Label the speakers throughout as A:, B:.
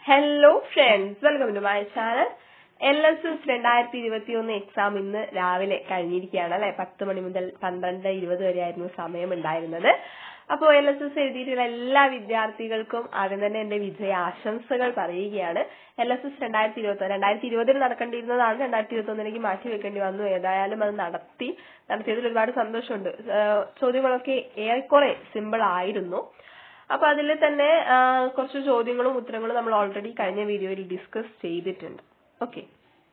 A: hello friends welcome to my channel L S S രണ്ടായിരത്തി ഇരുപത്തി ഒന്ന് എക്സാം ഇന്ന് രാവിലെ കഴിഞ്ഞിരിക്കുകയാണ് അല്ലെ പത്ത് മണി മുതൽ പന്ത്രണ്ട് ഇരുപത് വരെ ആയിരുന്നു സമയം ഉണ്ടായിരുന്നത് അപ്പോൾ എൽ എസ് എസ് എഴുതിയിട്ടുള്ള എല്ലാ വിദ്യാർത്ഥികൾക്കും ആദ്യം തന്നെ എന്റെ വിജയ ആശംസകൾ പറയുകയാണ് എൽ എസ് എസ് രണ്ടായിരത്തി ഇരുപത്തി രണ്ടായിരത്തി ഇരുപതിൽ നടക്കേണ്ടിയിരുന്നതാണ് രണ്ടായിരത്തി ഇരുപത്തി ഒന്നിലേക്ക് മാറ്റി വെക്കേണ്ടി വന്നു ഏതായാലും അത് നടത്തി നടത്തിയതിൽ ഒരുപാട് സന്തോഷമുണ്ട് ഏഹ് ചോദ്യങ്ങളൊക്കെ ഏറെക്കുറെ സിമ്പിൾ ആയിരുന്നു അപ്പൊ അതിൽ തന്നെ ആ, കുറച്ച് ചോദ്യങ്ങളും ഉത്തരങ്ങളും നമ്മൾ ഓൾറെഡി കഴിഞ്ഞ വീഡിയോയിൽ ഡിസ്കസ് ചെയ്തിട്ടുണ്ട് ഓക്കെ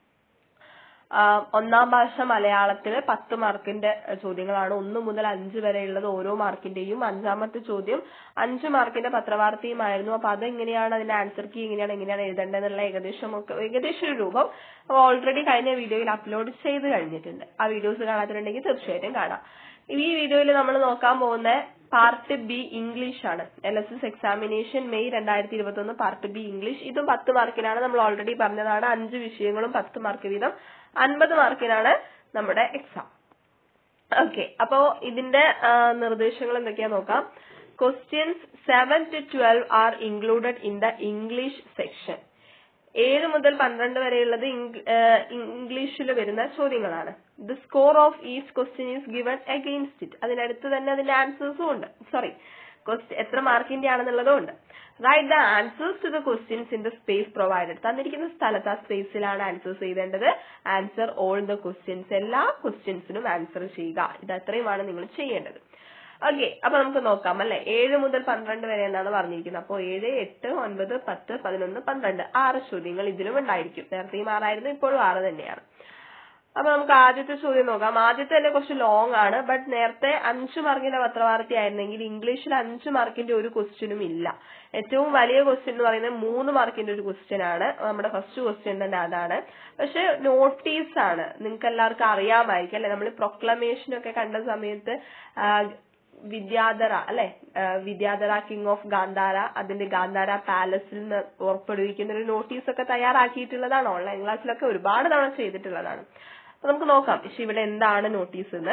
A: ഒന്നാം ഭാഷ മലയാളത്തില് പത്ത് മാർക്കിന്റെ ചോദ്യങ്ങളാണ് ഒന്ന് മുതൽ അഞ്ച് വരെയുള്ളത് ഓരോ മാർക്കിന്റെയും അഞ്ചാമത്തെ ചോദ്യം അഞ്ച് മാർക്കിന്റെ പത്രവാർത്തയുമായിരുന്നു അപ്പൊ അതെങ്ങനെയാണ് അതിന്റെ ആൻസർ കീ എങ്ങനെയാണ് എങ്ങനെയാണ് എഴുതേണ്ടതെന്നുള്ള ഏകദേശം ഒക്കെ ഏകദേശം ഒരു രൂപം ഓൾറെഡി കഴിഞ്ഞ വീഡിയോയിൽ അപ്ലോഡ് ചെയ്ത് കഴിഞ്ഞിട്ടുണ്ട് ആ വീഡിയോസ് കാണാത്തിട്ടുണ്ടെങ്കിൽ തീർച്ചയായിട്ടും കാണാം ഈ വീഡിയോയിൽ നമ്മൾ നോക്കാൻ പോകുന്ന പാർട്ട് ബി ഇംഗ്ലീഷ് ആണ് L S S examination May രണ്ടായിരത്തി ഇരുപത്തി ഒന്ന് പാർട്ട് ബി ഇംഗ്ലീഷ് ഇതും പത്ത് മാർക്കിനാണ് നമ്മൾ ഓൾറെഡി പറഞ്ഞതാണ് അഞ്ച് വിഷയങ്ങളും പത്ത് മാർക്ക് വീതം അൻപത് മാർക്കിനാണ് നമ്മുടെ എക്സാം ഓക്കെ അപ്പോ ഇതിന്റെ ആ, നിർദ്ദേശങ്ങൾ എന്തൊക്കെയാ നോക്കാം questions seven to twelve are included in the English section ഏഴ് മുതൽ പന്ത്രണ്ട് വരെയുള്ളത് ഇംഗ്ലീഷിൽ വരുന്ന ചോദ്യങ്ങളാണ് the score of each question is given against it അതിനടുത്ത് തന്നെ അതിന്റെ ആൻസേഴ്സും ഉണ്ട് സോറി എത്ര മാർക്കിന്റെ ആണെന്നുള്ളതും ഉണ്ട് write the answers to the questions in the space provided തന്നിരിക്കുന്ന സ്ഥലത്ത് ആ സ്പേസിലാണ് ആൻസേഴ്സ് ചെയ്തേണ്ടത് ആൻസർ ഓൾ ദ ക്വസ്റ്റ്യൻസ് എല്ലാ ക്വസ്റ്റ്യൻസിനും ആൻസർ ചെയ്യുക ഇത് അത്രയുമാണ് നിങ്ങൾ ചെയ്യേണ്ടത് ഓക്കെ അപ്പൊ നമുക്ക് നോക്കാം അല്ലെ ഏഴ് മുതൽ പന്ത്രണ്ട് വരെ എന്നാണ് പറഞ്ഞിരിക്കുന്നത് അപ്പോൾ ഏഴ് എട്ട് ഒൻപത് പത്ത് പതിനൊന്ന് പന്ത്രണ്ട് ആറ് ചോദ്യങ്ങൾ ഇതിലും ഉണ്ടായിരിക്കും നേരത്തെയും ആറായിരുന്നു ഇപ്പോഴും ആറ് തന്നെയാണ് അപ്പൊ നമുക്ക് ആദ്യത്തെ ചോദ്യം നോക്കാം ആദ്യത്തെ തന്നെ കുറച്ച് ലോങ് ആണ് ബട്ട് നേരത്തെ അഞ്ച് മാർക്കിന്റെ പത്രവാർത്ത ആയിരുന്നെങ്കിൽ ഇംഗ്ലീഷിൽ അഞ്ച് മാർക്കിന്റെ ഒരു ക്വസ്റ്റ്യനും ഇല്ല ഏറ്റവും വലിയ ക്വസ്റ്റ്യൻ എന്ന് പറയുന്നത് മൂന്ന് മാർക്കിന്റെ ഒരു ക്വസ്റ്റ്യൻ ആണ് നമ്മുടെ ഫസ്റ്റ് ക്വസ്റ്റ്യൻ തന്നെ അതാണ് പക്ഷെ നോട്ടീസ് ആണ് നിങ്ങൾക്ക് എല്ലാവർക്കും അറിയാമായിരിക്കും അല്ലെ നമ്മൾ പ്രൊക്ലമേഷൻ ഒക്കെ കണ്ട സമയത്ത് ആ, വിദ്യാധര അല്ലെ വിദ്യാധര കിങ് ഓഫ് ഗാന്ധാര അതിന്റെ ഗാന്ധാര പാലസിൽ നിന്ന് പുറപ്പെടുവിക്കുന്ന ഒരു നോട്ടീസ് ഒക്കെ തയ്യാറാക്കിയിട്ടുള്ളതാണ് ഓൺലൈൻ ക്ലാസ്സിലൊക്കെ ഒരുപാട് തവണ ചെയ്തിട്ടുള്ളതാണ് അപ്പൊ നമുക്ക് നോക്കാം പക്ഷെ ഇവിടെ എന്താണ് നോട്ടീസ് എന്ന്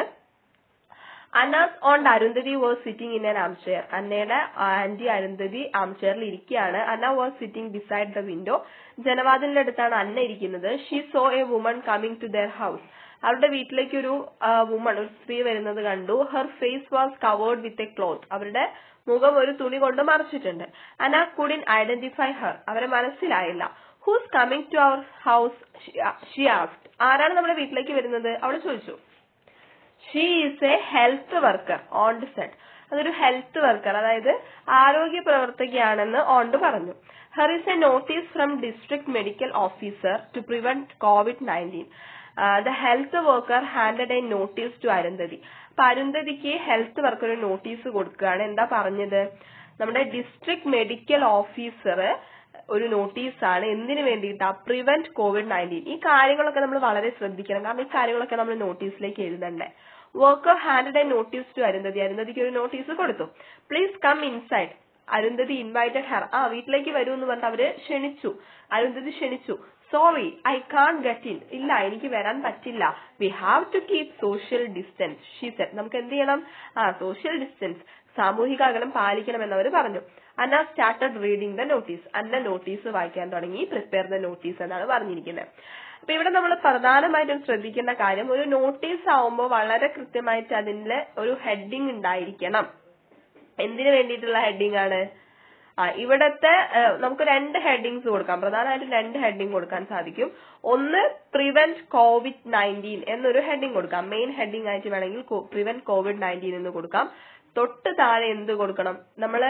A: Anna's aunt Arundhati was sitting in an armchair അന്നയുടെ ആന്റി അരുന്ധതി ആംചെയറിൽ ഇരിക്കുകയാണ് Anna was sitting beside the window ജനവാതിലിന്റെ അടുത്താണ് അന്ന ഇരിക്കുന്നത് she saw a woman coming to their house അവരുടെ വീട്ടിലേക്ക് ഒരു വുമൺ ഒരു സ്ത്രീ വരുന്നത് കണ്ടു her face was covered with a cloth അവരുടെ മുഖം ഒരു തുണി കൊണ്ട് മറച്ചിട്ടുണ്ട് അന കുഡിൻ ഐഡന്റിഫൈ ഹർ അവരെ മനസ്സിലായില്ല who's coming to our house she asked ആരാണ് നമ്മുടെ വീട്ടിലേക്ക് വരുന്നത് അവൾ ചോദിച്ചു she is a health worker aunt said അതൊരു ഹെൽത്ത് വർക്കർ അതായത് ആരോഗ്യ പ്രവർത്തകയാണെന്ന് ഓണ്ട് പറഞ്ഞു her is a notice from district medical officer to prevent Covid nineteen the health worker handed a notice to Arundhati അപ്പൊ അരുന്ധതിക്ക് ഹെൽത്ത് വർക്കർ ഒരു notice കൊടുക്കുകയാണ് എന്താ പറഞ്ഞത് നമ്മുടെ ഡിസ്ട്രിക്ട് മെഡിക്കൽ ഓഫീസർ ഒരു നോട്ടീസാണ് എന്തിനു വേണ്ടിയിട്ടാ പ്രിവെന്റ് കോവിഡ് നയൻറ്റീൻ ഈ കാര്യങ്ങളൊക്കെ നമ്മൾ വളരെ ശ്രദ്ധിക്കണം കാരണം ഈ കാര്യങ്ങളൊക്കെ നമ്മൾ നോട്ടീസിലേക്ക് എഴുതണ്ടേ worker handed a notice to Arundhati അരുന്ധതിക്ക് ഒരു നോട്ടീസ് കൊടുത്തു please come inside Arundhati invited her ആ വീട്ടിലേക്ക് വരൂ എന്ന് പറഞ്ഞിട്ട് അവര് ക്ഷണിച്ചു അരുന്ധതി ക്ഷണിച്ചു sorry I can't get in ഇല്ല എനിക്ക് വരാൻ പറ്റില്ല we have to keep social distance she said നമുക്ക് എന്ത് ചെയ്യണം ആ സോഷ്യൽ ഡിസ്റ്റൻസ് സാമൂഹിക അകലം പാലിക്കണമെന്ന് അവർ പറഞ്ഞു Anna started reading the notice Anna notice വായിക്കാൻ തുടങ്ങി പ്രിപ്പയർ ദ നോട്ടീസ് എന്നാണ് പറഞ്ഞിരിക്കുന്നത് അപ്പൊ ഇവിടെ നമ്മൾ പ്രധാനമായിട്ടും ശ്രദ്ധിക്കേണ്ട കാര്യം ഒരു നോട്ടീസ് ആവുമ്പോൾ വളരെ കൃത്യമായിട്ട് അതിന്റെ ഒരു ഹെഡിങ് ഉണ്ടായിരിക്കണം എന്തിനു വേണ്ടിയിട്ടുള്ള ഹെഡിങ് ആണ് ആ ഇവിടത്തെ ഏഹ്, നമുക്ക് രണ്ട് ഹെഡിങ്സ് കൊടുക്കാം പ്രധാനമായിട്ടും രണ്ട് ഹെഡിങ് കൊടുക്കാൻ സാധിക്കും ഒന്ന് പ്രിവെന്റ് കോവിഡ് നയൻറ്റീൻ എന്നൊരു ഹെഡിങ് കൊടുക്കാം മെയിൻ ഹെഡിങ് ആയിട്ട് വേണമെങ്കിൽ പ്രിവെന്റ് കോവിഡ് നയൻറ്റീൻ എന്ന് കൊടുക്കാം തൊട്ട് താഴെ എന്ത് കൊടുക്കണം നമ്മള്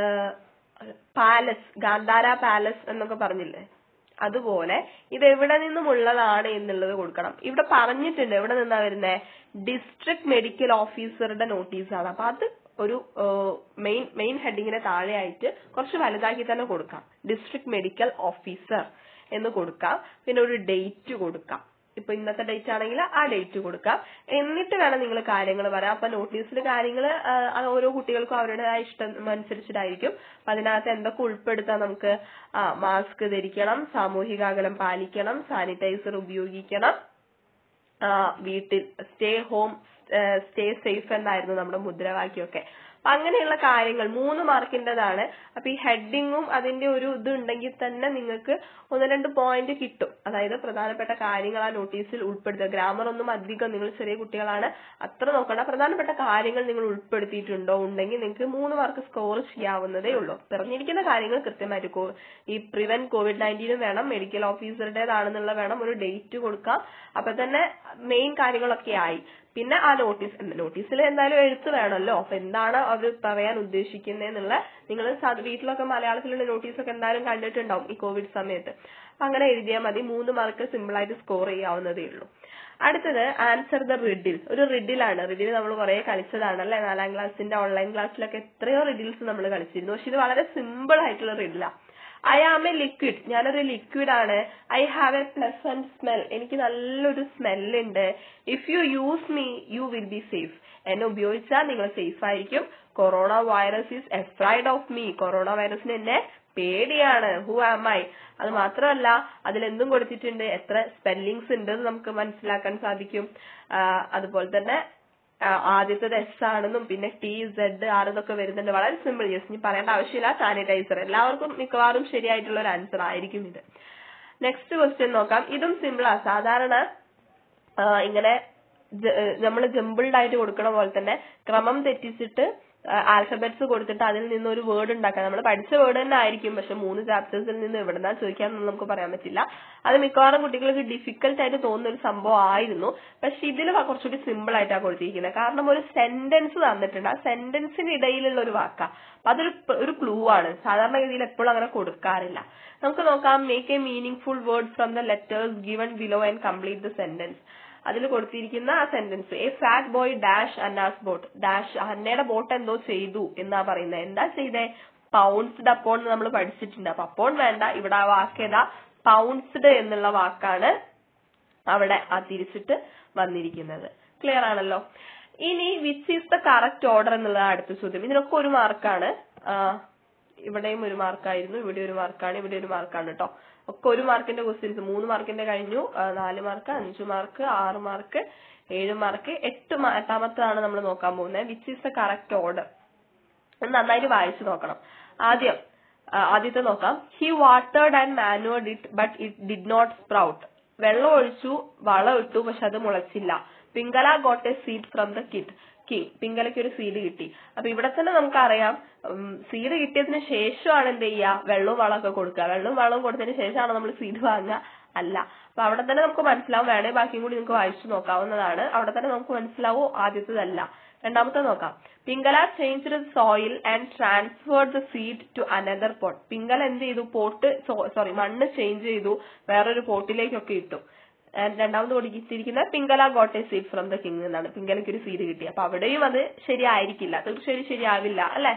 A: പാലസ് ഗാന്ധാര പാലസ് എന്നൊക്കെ പറഞ്ഞില്ലേ അതുപോലെ ഇത് എവിടെ നിന്നുമുള്ളതാണ് എന്നുള്ളത് കൊടുക്കണം ഇവിടെ പറഞ്ഞിട്ടുണ്ട് എവിടെ നിന്നാ വരുന്നേ ഡിസ്ട്രിക്ട് മെഡിക്കൽ ഓഫീസറുടെ നോട്ടീസാണ് അപ്പൊ അത് ഒരു മെയിൻ മെയിൻ ഹെഡിങ്ങിന് താഴെയായിട്ട് കുറച്ച് വലുതാക്കി തന്നെ കൊടുക്കാം ഡിസ്ട്രിക്ട് മെഡിക്കൽ ഓഫീസർ എന്ന് കൊടുക്കാം പിന്നെ ഒരു ഡേറ്റ് കൊടുക്കാം ഇപ്പൊ ഇന്നത്തെ ഡേറ്റ് ആണെങ്കിൽ ആ ഡേറ്റ് കൊടുക്കാം എന്നിട്ട് വേണം നിങ്ങൾ കാര്യങ്ങൾ പറയാം അപ്പൊ നോട്ടീസിൽ കാര്യങ്ങൾ ഓരോ കുട്ടികൾക്കും അവരുടേതായ ഇഷ്ടം അനുസരിച്ചിട്ടായിരിക്കും അപ്പൊ അതിനകത്ത് എന്തൊക്കെ ഉൾപ്പെടുത്താം നമുക്ക് ആ മാസ്ക് ധരിക്കണം സാമൂഹിക അകലം പാലിക്കണം സാനിറ്റൈസർ ഉപയോഗിക്കണം ആ, വീട്ടിൽ സ്റ്റേ ഹോം സ്റ്റേ സേഫ് എന്നായിരുന്നു നമ്മുടെ മുദ്രാവാക്യമൊക്കെ അപ്പൊ അങ്ങനെയുള്ള കാര്യങ്ങൾ മൂന്ന് മാർക്കിന്റേതാണ് അപ്പൊ ഈ ഹെഡിങ്ങും അതിന്റെ ഒരു ഇത് ഉണ്ടെങ്കിൽ തന്നെ നിങ്ങൾക്ക് ഒന്ന് രണ്ട് പോയിന്റ് കിട്ടും അതായത് പ്രധാനപ്പെട്ട കാര്യങ്ങൾ ആ നോട്ടീസിൽ ഉൾപ്പെടുത്തുക ഗ്രാമർ ഒന്നും അധികം നിങ്ങൾ ചെറിയ കുട്ടികളാണ് അത്ര നോക്കണ്ട പ്രധാനപ്പെട്ട കാര്യങ്ങൾ നിങ്ങൾ ഉൾപ്പെടുത്തിയിട്ടുണ്ടോ ഉണ്ടെങ്കിൽ നിങ്ങൾക്ക് മൂന്ന് മാർക്ക് സ്കോർ ചെയ്യാവുന്നതേ ഉള്ളൂ പറഞ്ഞിരിക്കുന്ന കാര്യങ്ങൾ കൃത്യമായിട്ട് കോ- ഈ പ്രിവെന്റ് കോവിഡ് നയൻറ്റീനും വേണം മെഡിക്കൽ ഓഫീസറുടേതാണെന്നുള്ള വേണം ഒരു ഡേറ്റ് കൊടുക്കാം അപ്പൊ തന്നെ മെയിൻ കാര്യങ്ങളൊക്കെ ആയി പിന്നെ ആ നോട്ടീസ് നോട്ടീസിൽ എന്തായാലും എഴുത്ത് വേണമല്ലോ അപ്പൊ എന്താണ് അവർ പറയാൻ ഉദ്ദേശിക്കുന്നതെന്നുള്ള നിങ്ങൾ വീട്ടിലൊക്കെ മലയാളത്തിലുള്ള നോട്ടീസൊക്കെ എന്തായാലും കണ്ടിട്ടുണ്ടാവും ഈ കോവിഡ് സമയത്ത് അപ്പൊ അങ്ങനെ എഴുതിയാൽ മതി മൂന്ന് മാർക്ക് സിമ്പിൾ ആയിട്ട് സ്കോർ ചെയ്യാവുന്നതേ ഉള്ളൂ അടുത്തത് ആൻസർ ദ റിഡിൽ ഒരു റിഡിലാണ് റിഡിൽ നമ്മൾ കുറെ കളിച്ചതാണ് അല്ലെ നാലാം ക്ലാസ്സിന്റെ ഓൺലൈൻ ക്ലാസ്സിലൊക്കെ എത്രയോ റിഡിൽസ് നമ്മൾ കളിച്ചിരുന്നു പക്ഷെ ഇത് വളരെ സിമ്പിൾ ആയിട്ടുള്ള റിഡിലാണ് ഐ ആം എ ലിക്വിഡ് ഞാനൊരു ലിക്വിഡ് ആണ് I have a pleasant smell എനിക്ക് നല്ലൊരു സ്മെൽ ഉണ്ട് if you use me you will be safe എന്നെ ഉപയോഗിച്ചാൽ നിങ്ങൾ സേഫ് ആയിരിക്കും corona virus is afraid of me corona വൈറസിന് എന്നെ പേടിയാണ് ഹു ആം ഐ അത് മാത്രമല്ല അതിൽ എന്തും കൊടുത്തിട്ടുണ്ട് എത്ര സ്പെല്ലിങ്സ് ഉണ്ട് എന്ന് നമുക്ക് മനസ്സിലാക്കാൻ സാധിക്കും ആ, അതുപോലെ തന്നെ ആ, ആദ്യത്തേത് എസ് ആണെന്നും പിന്നെ ടി സെഡ് ആർ എന്നൊക്കെ വരുന്നുണ്ട് വളരെ സിമ്പിൾ ജസ്റ്റ് ഇനി പറയേണ്ട ആവശ്യമില്ല സാനിറ്റൈസർ എല്ലാവർക്കും മിക്കവാറും ശരിയായിട്ടുള്ള ഒരു ആൻസർ ആയിരിക്കും ഇത് നെക്സ്റ്റ് ക്വസ്റ്റ്യൻ നോക്കാം ഇതും സിമ്പിളാ സാധാരണ ആ, ഇങ്ങനെ നമ്മൾ ജമ്പിൾഡ് ആയിട്ട് കൊടുക്കണ പോലെ തന്നെ ക്രമം തെറ്റിച്ചിട്ട് ആൽഫബറ്റ്സ് കൊടുത്തിട്ട് അതിൽ നിന്ന് ഒരു വേർഡ് ഉണ്ടാക്കാം നമ്മൾ പഠിച്ച വേർഡ് തന്നെ ആയിരിക്കും പക്ഷെ മൂന്ന് ചാപ്റ്റേഴ്സിൽ നിന്ന് എവിടെന്നാ ചോദിക്കാന്നൊന്നും നമുക്ക് പറയാൻ പറ്റില്ല അത് മിക്കവാറും കുട്ടികൾക്ക് ഡിഫിക്കൽട്ട് ആയിട്ട് തോന്നുന്ന ഒരു സംഭവം ആയിരുന്നു പക്ഷെ ഇതിൽ കുറച്ചുകൂടി സിമ്പിൾ ആയിട്ടാണ് കൊടുത്തിരിക്കുന്നത് കാരണം ഒരു സെന്റൻസ് തന്നിട്ടുണ്ട് ആ സെന്റൻസിന് ഇടയിലുള്ള ഒരു വാക്കാ അപ്പൊ അതൊരു പ- ഒരു ക്ലൂ ആണ് സാധാരണഗതിയിൽ എപ്പോഴും അങ്ങനെ കൊടുക്കാറില്ല നമുക്ക് നോക്കാം make a meaning full word from the letters given below and complete the sentence അതിൽ കൊടുത്തിരിക്കുന്ന ആ sentence a fat boy dash Anna's boat dash അന്നയുടെ ബോട്ട് എന്തോ ചെയ്തു എന്നാ പറയുന്നത് എന്താ ചെയ്തേ പൗൺസ്ഡ് അപ്പോൺ എന്ന് നമ്മൾ പഠിച്ചിട്ടുണ്ട് അപ്പൊ അപ്പോൺ വേണ്ട ഇവിടെ ആ വാക്ക് ഏതാ പൗൺസ്ഡ് എന്നുള്ള വാക്കാണ് അവിടെ ആ തിരിച്ചിട്ട് വന്നിരിക്കുന്നത് ക്ലിയർ ആണല്ലോ ഇനി which is the correct order എന്നുള്ളതാണ് അടുത്ത ചോദ്യം ഇതിനൊക്കെ ഒരു മാർക്കാണ് ഇവിടെയും ഒരു മാർക്കായിരുന്നു ഇവിടെ ഒരു മാർക്കാണ് ഇവിടെ ഒരു മാർക്കാണ് കേട്ടോ ഒക്കെ ഒരു മാർക്കിന്റെ ക്വസ്റ്റ്യൻസ് മൂന്ന് മാർക്കിന്റെ കഴിഞ്ഞു ആ, നാല് മാർക്ക് അഞ്ചു മാർക്ക് ആറ് മാർക്ക് ഏഴ് മാർക്ക് എട്ട് മാ- എട്ടാമത്തതാണ് നമ്മൾ നോക്കാൻ പോകുന്നത് which is the correct order നന്നായിട്ട് വായിച്ചു നോക്കണം ആദ്യം ആ, ആദ്യത്തെ നോക്കാം he watered and manured it but it did not sprout വെള്ളം ഒഴിച്ചു വളം ഇട്ടു പക്ഷെ അത് മുളച്ചില്ല Pingala got a seed from the kid king പിങ്കലയ്ക്ക് ഒരു സീഡ് കിട്ടി അപ്പൊ ഇവിടെ തന്നെ നമുക്കറിയാം സീഡ് കിട്ടിയതിന് ശേഷമാണ് എന്ത് ചെയ്യുക വെള്ളവും വളമൊക്കെ കൊടുക്കുക വെള്ളവും വളവും കൊടുത്തതിന് ശേഷമാണ് നമ്മൾ സീഡ് വാങ്ങുക അല്ല അപ്പൊ അവിടെ തന്നെ നമുക്ക് മനസ്സിലാവും വേണേ ബാക്കിയും കൂടി നിങ്ങൾക്ക് വായിച്ചു നോക്കാവുന്നതാണ് അവിടെ തന്നെ നമുക്ക് മനസ്സിലാവും ആദ്യത്തേതല്ല രണ്ടാമത്തെ നോക്കാം Pingala change soil and transferred the seed to another pot Pingala എന്ത് ചെയ്തു പോട്ട് സോറി മണ്ണ് ചേഞ്ച് ചെയ്തു വേറൊരു പോട്ടിലേക്കൊക്കെ ഇട്ടു And രണ്ടാമത് കൊടുത്തിരിക്കുന്ന Pingala got a seed from the king എന്നാണ് പിങ്കലയ്ക്ക് ഒരു സീഡ് കിട്ടി അപ്പൊ അവിടെയും അത് ശരിയായിരിക്കില്ല തീർച്ചയായും ശരിയാവില്ല അല്ലെ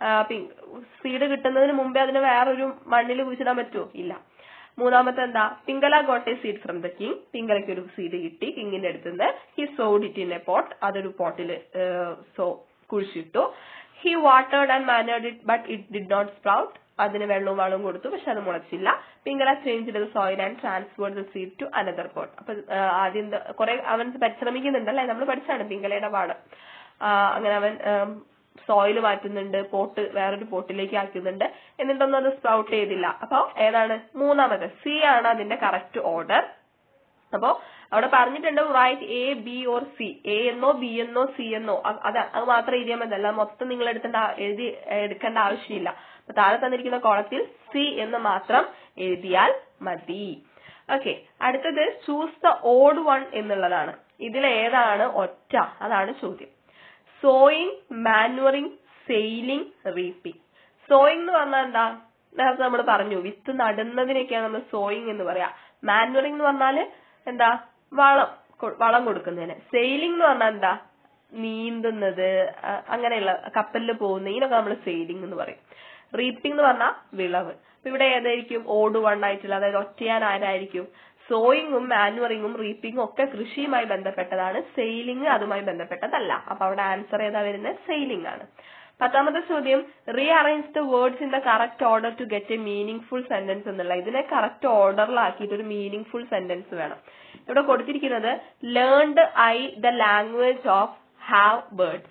A: സീഡ് കിട്ടുന്നതിന് മുമ്പേ അതിന് വേറൊരു മണ്ണിൽ കുഴിച്ചിടാൻ പറ്റുമോ ഇല്ല മൂന്നാമത്തെ എന്താ Pingala got a seed from the king പിങ്കലയ്ക്ക് ഒരു സീഡ് കിട്ടി കിങ്ങിന്റെ അടുത്തുനിന്ന് he sowed it in a pot അതൊരു പോട്ടിൽ സോ കുഴിച്ചിട്ടു he watered and manured it but it did not sprout അതിന് വെള്ളവും വളവും കൊടുത്തു പക്ഷെ അത് മുളച്ചില്ല Pingala change the soil and transferred the seed to another pot അപ്പൊ ആ, ആദ്യം ദ- കുറെ അവൻ പരിശ്രമിക്കുന്നുണ്ട് അല്ലെ നമ്മൾ പഠിച്ചാണ് പിങ്കലയുടെ പാഠം ആ, അങ്ങനെ അവൻ സോയിൽ മാറ്റുന്നുണ്ട് പോട്ട് വേറൊരു പോട്ടിലേക്ക് ആക്കുന്നുണ്ട് എന്നിട്ടൊന്നും അത് സ്പ്രൗട്ട് ചെയ്തില്ല അപ്പൊ ഏതാണ് മൂന്നാമത് സി ആണ് അതിന്റെ കറക്റ്റ് ഓർഡർ അപ്പോ അവിടെ പറഞ്ഞിട്ടുണ്ട് write A B or C A എന്നോ ബി എന്നോ സി എന്നോ അ- അത് അത് മാത്രം എഴുതിയാൽ മതി അല്ല മൊത്തം നിങ്ങൾ എടുക്കേണ്ട ആ- എഴുതി എടുക്കേണ്ട ആവശ്യമില്ല അപ്പൊ താഴെ തന്നിരിക്കുന്ന കോളത്തിൽ സി എന്ന് മാത്രം എഴുതിയാൽ മതി ഓക്കെ അടുത്തത് ചൂസ് ദ ഓഡ് വൺ എന്നുള്ളതാണ് ഇതിൽ ഏതാണ് ഒറ്റ അതാണ് ചോദ്യം sowing manuring sailing reaping sowing എന്ന് പറഞ്ഞാൽ എന്താ നേരത്തെ നമ്മൾ പറഞ്ഞു വിത്ത് നടുന്നതിനൊക്കെയാണ് നമ്മൾ സോയിങ് എന്ന് പറയാ മാനുവറിംഗ് എന്ന് പറഞ്ഞാല് എന്താ വളം കൊ- വളം കൊടുക്കുന്നതിന് സെയിലിംഗ് എന്ന് പറഞ്ഞാൽ എന്താ നീന്തുന്നത് ആ, അങ്ങനെയുള്ള കപ്പലിൽ പോകുന്ന ഇതിനൊക്കെ നമ്മൾ സെയിലിംഗ് എന്ന് പറയും റീപ്പിംഗ് എന്ന് പറഞ്ഞാൽ വിളവ് അപ്പൊ ഇവിടെ ഏതായിരിക്കും ഓട് വൺ ആയിട്ടുള്ള അതായത് ഒറ്റയാൻ ആരായിരിക്കും സോയിങ്ങും മാനുവറിങ്ങും റീപ്പിംഗും ഒക്കെ കൃഷിയുമായി ബന്ധപ്പെട്ടതാണ് സെയിലിംഗ് അതുമായി ബന്ധപ്പെട്ടതല്ല അപ്പൊ അവിടെ ആൻസർ ഏതാ വരുന്നത് സെയിലിംഗ് ആണ് പത്താമത്തെ ചോദ്യം rearrange the words in the correct order to get a meaning full sentence എന്നുള്ള ഇതിനെ കറക്റ്റ് ഓർഡറിലാക്കിയിട്ട് ഒരു മീനിങ് ഫുൾ സെന്റൻസ് വേണം ഇവിടെ കൊടുത്തിരിക്കുന്നത് learned I the language of have birds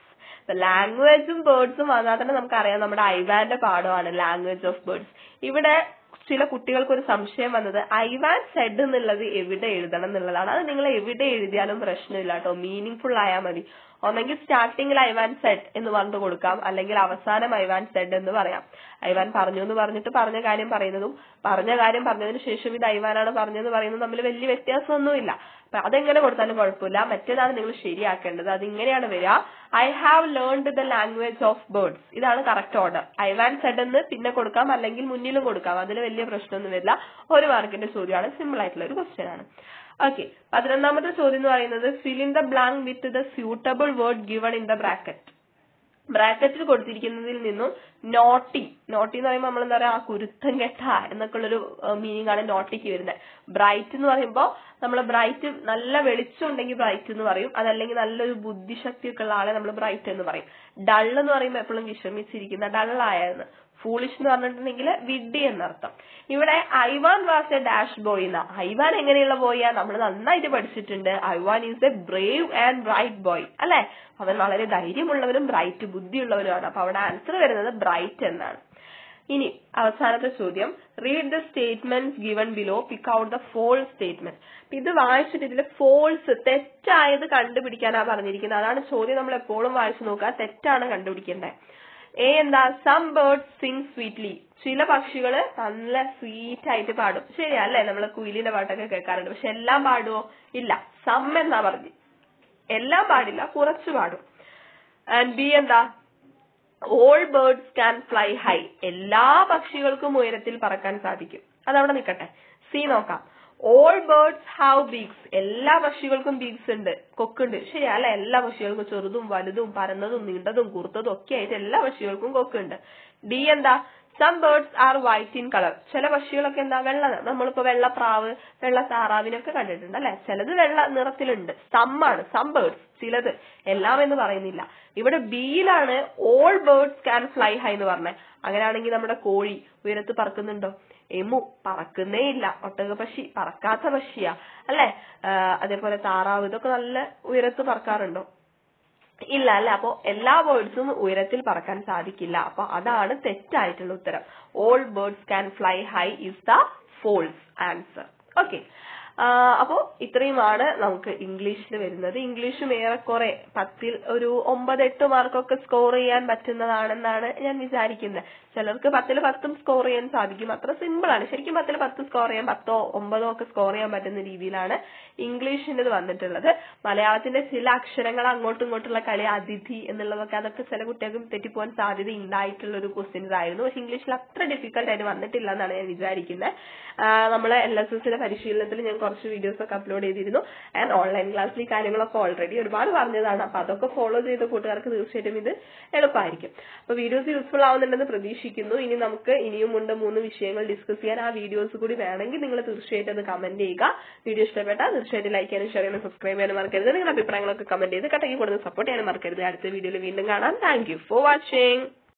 A: ലാംഗ്വേജും ബേർഡ്സും വന്നാൽ തന്നെ നമുക്കറിയാം നമ്മുടെ ഐവാന്റെ പാഠമാണ് ലാംഗ്വേജ് ഓഫ് ബേർഡ്സ് ഇവിടെ ചില കുട്ടികൾക്ക് ഒരു സംശയം വന്നത് ഐവാൻ സെഡ് എന്നുള്ളത് എവിടെ എഴുതണം എന്നുള്ളതാണ് അത് നിങ്ങൾ എവിടെ എഴുതിയാലും പ്രശ്നമില്ല കേട്ടോ മീനിങ് ഫുൾ ആയാൽ മതി ഒന്നെങ്കിൽ സ്റ്റാർട്ടിങ്ങിൽ ഐവാൻ സെഡ് എന്ന് പറഞ്ഞിട്ട് കൊടുക്കാം അല്ലെങ്കിൽ അവസാനം ഐവാൻ സെഡ് എന്ന് പറയാം ഐവാൻ പറഞ്ഞു എന്ന് പറഞ്ഞിട്ട് പറഞ്ഞ കാര്യം പറയുന്നതും പറഞ്ഞ കാര്യം പറഞ്ഞതിന് ശേഷം ഇത് ഐവാനാണ് പറഞ്ഞതെന്ന് പറയുന്നതും തമ്മിൽ വലിയ വ്യത്യാസമൊന്നുമില്ല അപ്പൊ അതെങ്ങനെ കൊടുത്താലും കുഴപ്പമില്ല മറ്റേതാണ് നിങ്ങൾ ശരിയാക്കേണ്ടത് അത് ഇങ്ങനെയാണ് വരിക I have learned the language of birds ഇതാണ് കറക്റ്റ് ഓർഡർ ഐവാൻ സെഡ് എന്ന് പിന്നെ കൊടുക്കാം അല്ലെങ്കിൽ മുന്നിലും കൊടുക്കാം അതിൽ വലിയ പ്രശ്നമൊന്നും വരില്ല ഒരു മാർക്കിന്റെ ചോദ്യമാണ് സിമ്പിൾ ആയിട്ടുള്ള ഒരു ക്വസ്റ്റ്യൻ ആണ് ഓക്കെ പതിനൊന്നാമത്തെ ചോദ്യം എന്ന് പറയുന്നത് fill in the blank with the suitable word given in the bracket ബ്രാക്കറ്റിൽ കൊടുത്തിരിക്കുന്നതിൽ നിന്നും നോട്ടി നോട്ടി എന്ന് പറയുമ്പോൾ നമ്മൾ എന്താ പറയാ ആ കുരുത്തം കെട്ട എന്നൊക്കെ ഉള്ളൊരു മീനിങ് ആണ് നോട്ടിക്ക് വരുന്നത് ബ്രൈറ്റ് എന്ന് പറയുമ്പോൾ നമ്മൾ ബ്രൈറ്റ് നല്ല വെളിച്ചം ഉണ്ടെങ്കിൽ ബ്രൈറ്റ് എന്ന് പറയും അതല്ലെങ്കിൽ നല്ലൊരു ബുദ്ധിശക്തി ഒക്കെ ഉള്ള ആളെ നമ്മൾ ബ്രൈറ്റ് എന്ന് പറയും ഡൾ എന്ന് പറയുമ്പോൾ എപ്പോഴും വിഷമിച്ചിരിക്കുന്ന ഡള്ളായെന്ന് ഫൂളിഷ് എന്ന് പറഞ്ഞിട്ടുണ്ടെങ്കിൽ വിഡ്ഢി എന്നർത്ഥം ഇവിടെ Ivan was a dash boy എന്ന ഐവാൻ എങ്ങനെയുള്ള ബോയാ നമ്മൾ നന്നായിട്ട് പഠിച്ചിട്ടുണ്ട് Ivan is a brave and bright boy അല്ലെ അവൻ വളരെ ധൈര്യമുള്ളവരും ബ്രൈറ്റ് ബുദ്ധിയുള്ളവരുമാണ് അപ്പൊ അവിടെ ആൻസർ വരുന്നത് ബ്രൈറ്റ് എന്നാണ് ഇനി അവസാനത്തെ ചോദ്യം read the statement given below pick out the false statement ഇത് വായിച്ചിട്ട് ഇതിൽ ഫോൾസ് തെറ്റായത് കണ്ടുപിടിക്കാനാ പറഞ്ഞിരിക്കുന്നത് അതാണ് ചോദ്യം നമ്മൾ എപ്പോഴും വായിച്ചു നോക്കുക തെറ്റാണ് കണ്ടുപിടിക്കേണ്ടത് എ എന്താ സം ബേർഡ്സ് സിങ് സ്വീറ്റ്ലി ചില പക്ഷികള് നല്ല സ്വീറ്റ് ആയിട്ട് പാടും ശരിയാ അല്ലേ നമ്മള് കുയിലിന്റെ പാട്ടൊക്കെ കേൾക്കാറുണ്ട് പക്ഷെ എല്ലാം പാടുവോ ഇല്ല സം എന്നാ പറഞ്ഞു എല്ലാം പാടില്ല കുറച്ച് പാടും ആൻഡ് ബി എന്താ all birds can fly high എല്ലാ പക്ഷികൾക്കും ഉയരത്തിൽ പറക്കാൻ സാധിക്കും അതവിടെ നിൽക്കട്ടെ സി നോക്കാം ഓൾ ബേർഡ്സ് ഹാവ് ബീക്സ് എല്ലാ പക്ഷികൾക്കും ബീക്സ് ഉണ്ട് കൊക്കുണ്ട് ശരിയാ അല്ലെ എല്ലാ പക്ഷികൾക്കും ചെറുതും വലുതും പരന്നതും നീണ്ടതും കുറുത്തതും ഒക്കെ ആയിട്ട് എല്ലാ പക്ഷികൾക്കും കൊക്കുണ്ട് ഡി എന്താ some birds are white in colour ചില പക്ഷികളൊക്കെ എന്താ വെള്ള നമ്മളിപ്പോ വെള്ള പ്രാവ് വെള്ള താറാവിനൊക്കെ കണ്ടിട്ടുണ്ട് അല്ലെ ചിലത് വെള്ള നിറത്തിലുണ്ട് സം ആണ് സം ബേർഡ്സ് ചിലത് എല്ലാം എന്ന് പറയുന്നില്ല ഇവിടെ ബിയിലാണ് all birds can fly high എന്ന് പറഞ്ഞത് അങ്ങനെയാണെങ്കിൽ നമ്മുടെ കോഴി ഉയരത്ത് പറക്കുന്നുണ്ടോ എമു പറക്കുന്നേ ഇല്ല ഒട്ടക പക്ഷി പറക്കാത്ത പക്ഷിയാ അല്ലെ അതേപോലെ താറാവ് ഇതൊക്കെ നല്ല ഉയരത്ത് പറക്കാറുണ്ടോ ഇല്ല അല്ലെ അപ്പോ എല്ലാ ബേർഡ്സും ഉയരത്തിൽ പറക്കാൻ സാധിക്കില്ല അപ്പൊ അതാണ് തെറ്റായിട്ടുള്ള ഉത്തരം all birds can fly high is the false answer okay അപ്പോ ഇത്രയുമാണ് നമുക്ക് ഇംഗ്ലീഷിൽ വരുന്നത് ഇംഗ്ലീഷും ഏറെക്കുറെ പത്തിൽ ഒരു ഒമ്പത് എട്ട് മാർക്കൊക്കെ സ്കോർ ചെയ്യാൻ പറ്റുന്നതാണെന്നാണ് ഞാൻ വിചാരിക്കുന്നത് ചിലർക്ക് പത്തിൽ പത്തും സ്കോർ ചെയ്യാൻ സാധിക്കും അത്ര സിമ്പിൾ ആണ് ശരിക്കും പത്തിൽ പത്ത് സ്കോർ ചെയ്യാൻ പത്തോ ഒമ്പതോ ഒക്കെ സ്കോർ ചെയ്യാൻ പറ്റുന്ന രീതിയിലാണ് ഇംഗ്ലീഷിൻ്റെത് വന്നിട്ടുള്ളത് മലയാളത്തിന്റെ ചില അക്ഷരങ്ങൾ അങ്ങോട്ടും ഇങ്ങോട്ടുള്ള കളി അതിഥി എന്നുള്ളതൊക്കെ അതൊക്കെ ചില കുട്ടികൾക്കും തെറ്റിപ്പോകാൻ സാധ്യത ഉണ്ടായിട്ടുള്ള ഒരു ക്വസ്റ്റ്യൻസ് ആയിരുന്നു പക്ഷെ ഇംഗ്ലീഷിൽ അത്ര ഡിഫിക്കൽട്ട് ആയിട്ട് വന്നിട്ടില്ല എന്നാണ് ഞാൻ വിചാരിക്കുന്നത് നമ്മളെ എൽ എസ് എസിന്റെ പരിശീലനത്തിൽ ഞാൻ കുറച്ച് വീഡിയോസ് ഒക്കെ അപ്ലോഡ് ചെയ്തിരുന്നു ആൻഡ് ഓൺലൈൻ ക്ലാസ്സിൽ ഈ കാര്യങ്ങളൊക്കെ ഓൾറെഡി ഒരുപാട് പറഞ്ഞതാണ് അപ്പൊ അതൊക്കെ ഫോളോ ചെയ്ത കൂട്ടുകാർക്ക് തീർച്ചയായിട്ടും ഇത് എളുപ്പമായിരിക്കും അപ്പൊ വീഡിയോസ് യൂസ്ഫുൾ ആവുന്നുണ്ടെന്ന് പ്രതീക്ഷിക്കുന്നു ഇനി നമുക്ക് ഇനിയും ഉണ്ട് മൂന്ന് വിഷയങ്ങൾ ഡിസ്കസ് ചെയ്യാൻ ആ വീഡിയോസ് കൂടി വേണമെങ്കിൽ നിങ്ങൾ തീർച്ചയായിട്ടും അത് കമന്റ് ചെയ്യുക വീഡിയോ ഇഷ്ടപ്പെട്ടാൽ തീർച്ചയായിട്ടും ലൈക്ക് ചെയ്യാനും ഷെയർ ചെയ്യാനും സബ്സ്ക്രൈബ് ചെയ്യാനും മറക്കരുത് നിങ്ങളുടെ അഭിപ്രായങ്ങളൊക്കെ കമന്റ് ചെയ്ത് കട്ടയ്ക്ക് കൊടുത്ത് സപ്പോർട്ട് ചെയ്യാനും മറക്കരുത് അടുത്ത വീഡിയോയിൽ വീണ്ടും കാണാം താങ്ക് യു ഫോർ വാച്ചിങ്